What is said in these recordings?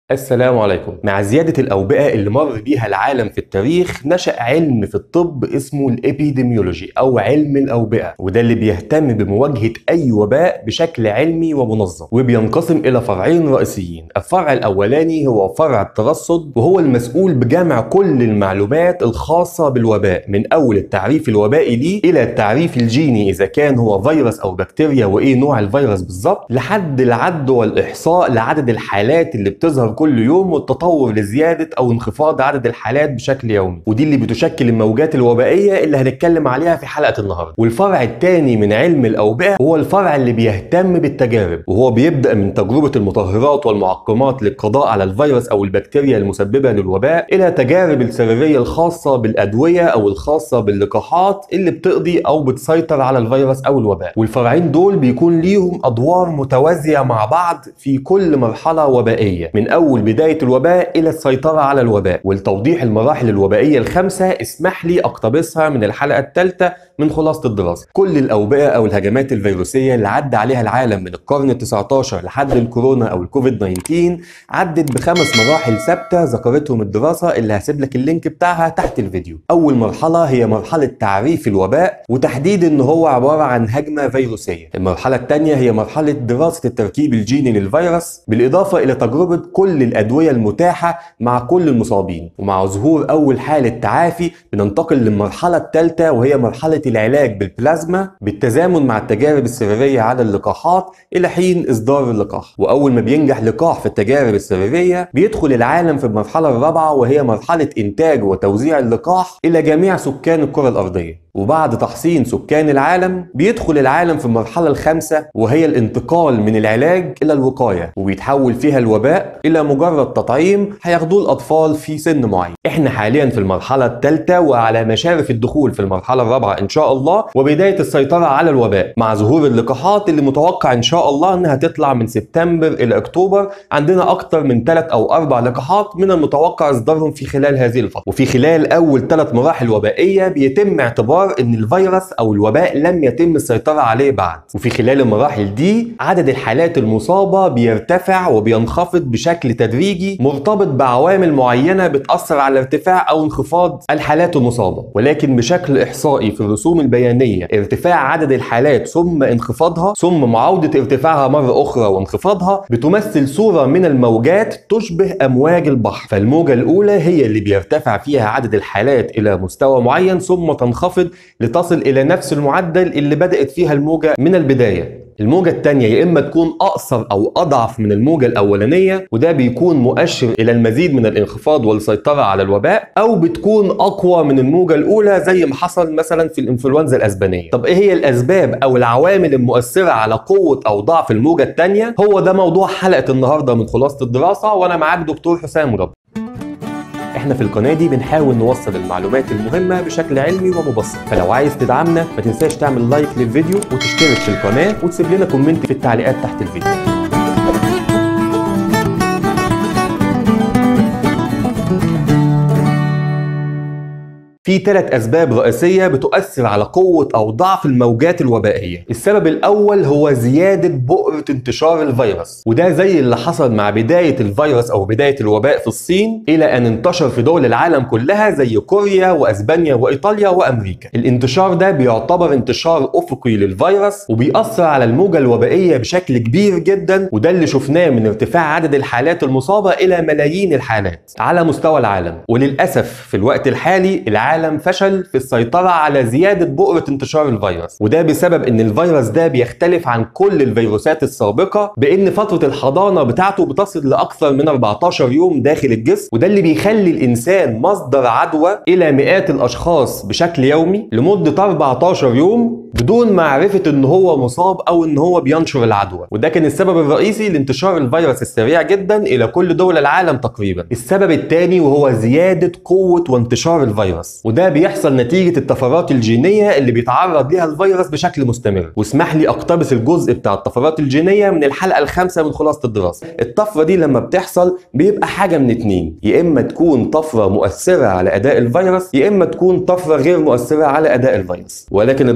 السلام عليكم مع زيادة الأوبئة اللي مر بيها العالم في التاريخ نشأ علم في الطب اسمه الإبيديميولوجي أو علم الأوبئة وده اللي بيهتم بمواجهة أي وباء بشكل علمي ومنظم وبينقسم إلى فرعين رئيسيين الفرع الأولاني هو فرع الترصد وهو المسؤول بجمع كل المعلومات الخاصة بالوباء من أول التعريف الوبائي ليه إلى التعريف الجيني إذا كان هو فيروس أو بكتيريا وإيه نوع الفيروس بالظبط لحد العد والإحصاء لعدد الحالات اللي بتظهر كل يوم والتطور لزياده او انخفاض عدد الحالات بشكل يومي ودي اللي بتشكل الموجات الوبائيه اللي هنتكلم عليها في حلقه النهارده والفرع الثاني من علم الاوبئه هو الفرع اللي بيهتم بالتجارب وهو بيبدا من تجربه المطهرات والمعقمات للقضاء على الفيروس او البكتيريا المسببه للوباء الى تجارب السريريه الخاصه بالادويه او الخاصه باللقاحات اللي بتقضي او بتسيطر على الفيروس او الوباء والفرعين دول بيكون ليهم ادوار متوازيه مع بعض في كل مرحله وبائيه من اول أول بداية الوباء إلى السيطرة على الوباء ولتوضيح المراحل الوبائية الخمسة اسمح لي أقتبسها من الحلقة الثالثة من خلاصة الدراسة كل الأوبئة أو الهجمات الفيروسية اللي عدى عليها العالم من القرن ال19 لحد الكورونا أو الكوفيد 19 عدت بخمس مراحل ثابتة ذكرتهم الدراسة اللي هسيب لك اللينك بتاعها تحت الفيديو أول مرحلة هي مرحلة تعريف الوباء وتحديد إن هو عبارة عن هجمة فيروسية المرحلة الثانية هي مرحلة دراسة التركيب الجيني للفيروس بالإضافة إلى تجربة كل الأدوية المتاحة مع كل المصابين ومع ظهور أول حالة تعافي بننتقل للمرحلة الثالثة وهي مرحلة العلاج بالبلازما بالتزامن مع التجارب السريرية على اللقاحات إلى حين إصدار اللقاح وأول ما بينجح لقاح في التجارب السريرية بيدخل العالم في المرحلة الرابعة وهي مرحلة إنتاج وتوزيع اللقاح إلى جميع سكان الكرة الأرضية وبعد تحصين سكان العالم بيدخل العالم في المرحلة الخامسة وهي الانتقال من العلاج إلى الوقاية وبيتحول فيها الوباء إلى مجرد تطعيم هياخدوه الأطفال في سن معين احنا حاليا في المرحلة الثالثة وعلى مشارف الدخول في المرحلة الرابعة إن شاء الله وبداية السيطرة على الوباء مع ظهور اللقاحات اللي متوقع إن شاء الله إنها تطلع من سبتمبر إلى أكتوبر عندنا أكتر من ثلاث أو أربع لقاحات من المتوقع إصدارهم في خلال هذه الفترة وفي خلال أول ثلاث مراحل وبائية بيتم اعتبار ان الفيروس او الوباء لم يتم السيطره عليه بعد وفي خلال المراحل دي عدد الحالات المصابه بيرتفع وبينخفض بشكل تدريجي مرتبط بعوامل معينه بتاثر على ارتفاع او انخفاض الحالات المصابه ولكن بشكل احصائي في الرسوم البيانيه ارتفاع عدد الحالات ثم انخفاضها ثم معاوده ارتفاعها مره اخرى وانخفاضها بتمثل صوره من الموجات تشبه امواج البحر فالموجه الاولى هي اللي بيرتفع فيها عدد الحالات الى مستوى معين ثم تنخفض لتصل إلى نفس المعدل اللي بدأت فيها الموجة من البداية الموجة الثانية يا إما تكون أقصر أو أضعف من الموجة الأولانية وده بيكون مؤشر إلى المزيد من الانخفاض والسيطرة على الوباء أو بتكون أقوى من الموجة الأولى زي ما حصل مثلا في الإنفلونزا الأسبانية طب إيه هي الأسباب أو العوامل المؤثرة على قوة أو ضعف الموجة الثانية هو ده موضوع حلقة النهاردة من خلاصة الدراسة وأنا معاك دكتور حسام رب احنا في القناه دي بنحاول نوصل المعلومات المهمه بشكل علمي ومبسط فلو عايز تدعمنا ما تنساش تعمل لايك للفيديو وتشترك في القناه وتسيب لنا كومنت في التعليقات تحت الفيديو في ثلاث اسباب رئيسيه بتؤثر على قوه او ضعف الموجات الوبائيه السبب الاول هو زياده بؤره انتشار الفيروس وده زي اللي حصل مع بدايه الفيروس او بدايه الوباء في الصين الى ان انتشر في دول العالم كلها زي كوريا واسبانيا وايطاليا وامريكا الانتشار ده بيعتبر انتشار افقي للفيروس وبيأثر على الموجه الوبائيه بشكل كبير جدا وده اللي شفناه من ارتفاع عدد الحالات المصابه الى ملايين الحالات على مستوى العالم وللاسف في الوقت الحالي العالم العالم فشل في السيطرة على زيادة بؤرة انتشار الفيروس وده بسبب ان الفيروس ده بيختلف عن كل الفيروسات السابقة بان فترة الحضانة بتاعته بتصل لأكثر من 14 يوم داخل الجسم وده اللي بيخلي الإنسان مصدر عدوى إلى مئات الأشخاص بشكل يومي لمدة 14 يوم بدون معرفة ان هو مصاب او ان هو بينشر العدوى وده كان السبب الرئيسي لانتشار الفيروس السريع جدا الى كل دول العالم تقريبا السبب الثاني وهو زيادة قوة وانتشار الفيروس وده بيحصل نتيجة الطفرات الجينية اللي بيتعرض ليها الفيروس بشكل مستمر واسمح لي اقتبس الجزء بتاع الطفرات الجينية من الحلقة الخامسة من خلاصة الدراسة الطفرة دي لما بتحصل بيبقى حاجة من اتنين يا اما تكون طفرة مؤثرة على اداء الفيروس يا اما تكون طفرة غير مؤثرة على اداء الفيروس ولكن الدراسات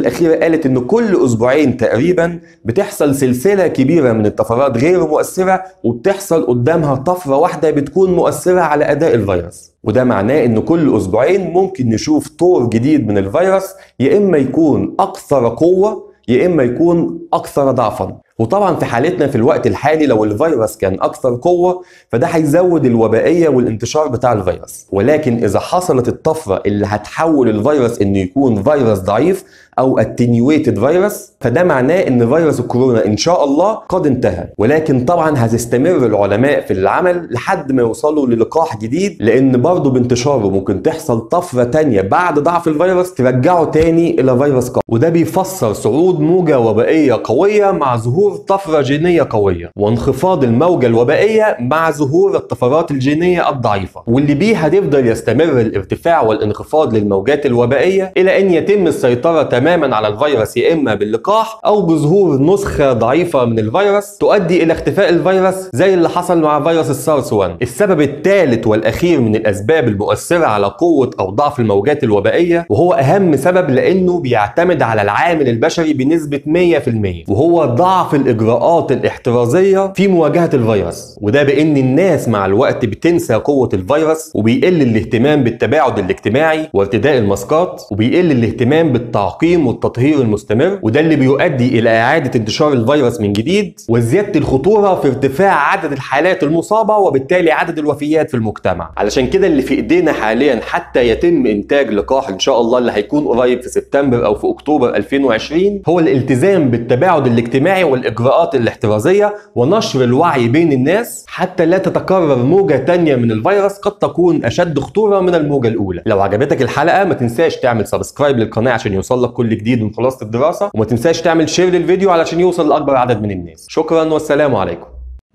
الأخيرة قالت إن كل أسبوعين تقريبا بتحصل سلسلة كبيرة من الطفرات غير مؤثرة وبتحصل قدامها طفرة واحدة بتكون مؤثرة على أداء الفيروس وده معناه ان كل اسبوعين ممكن نشوف طور جديد من الفيروس يا اما يكون اكثر قوه يا اما يكون اكثر ضعفا وطبعا في حالتنا في الوقت الحالي لو الفيروس كان اكثر قوه فده هيزود الوبائيه والانتشار بتاع الفيروس ولكن اذا حصلت الطفره اللي هتحول الفيروس انه يكون فيروس ضعيف او اتنيويتد فيروس فده معناه ان فيروس الكورونا ان شاء الله قد انتهى ولكن طبعا هتستمر العلماء في العمل لحد ما يوصلوا للقاح جديد لان برضه بانتشاره ممكن تحصل طفره تانية بعد ضعف الفيروس ترجعه تاني الى فيروس قوي وده بيفسر صعود موجه وبائيه قويه مع ظهور طفره جينيه قويه وانخفاض الموجه الوبائيه مع ظهور الطفرات الجينيه الضعيفه واللي بيه هتفضل يستمر الارتفاع والانخفاض للموجات الوبائيه الى ان يتم السيطره تماما على الفيروس يا اما باللقاح او بظهور نسخه ضعيفه من الفيروس تؤدي الى اختفاء الفيروس زي اللي حصل مع فيروس السارس 1 السبب الثالث والاخير من الاسباب المؤثره على قوه او ضعف الموجات الوبائيه وهو اهم سبب لانه بيعتمد على العامل البشري بنسبه 100% وهو ضعف الاجراءات الاحترازيه في مواجهه الفيروس وده بان الناس مع الوقت بتنسى قوه الفيروس وبيقل الاهتمام بالتباعد الاجتماعي وارتداء الماسكات وبيقل الاهتمام بالتعقيم والتطهير المستمر وده اللي بيؤدي الى اعاده انتشار الفيروس من جديد وزياده الخطوره في ارتفاع عدد الحالات المصابه وبالتالي عدد الوفيات في المجتمع علشان كده اللي في ايدينا حاليا حتى يتم انتاج لقاح ان شاء الله اللي هيكون قريب في سبتمبر او في اكتوبر 2020 هو الالتزام بالتباعد الاجتماعي والاجراءات الاحترازيه ونشر الوعي بين الناس حتى لا تتكرر موجه تانية من الفيروس قد تكون اشد خطوره من الموجه الاولى لو عجبتك الحلقه ما تنساش تعمل سبسكرايب للقناه عشان يوصل لك كل جديد من خلاصه الدراسه وما تنساش تعمل شير للفيديو علشان يوصل لاكبر عدد من الناس شكرا والسلام عليكم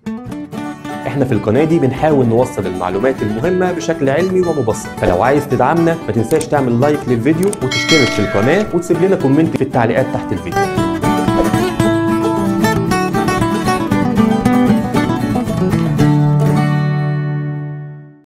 احنا في القناه دي بنحاول نوصل المعلومات المهمه بشكل علمي ومبسط فلو عايز تدعمنا ما تنساش تعمل لايك للفيديو وتشترك في القناه وتسيب لنا كومنت في التعليقات تحت الفيديو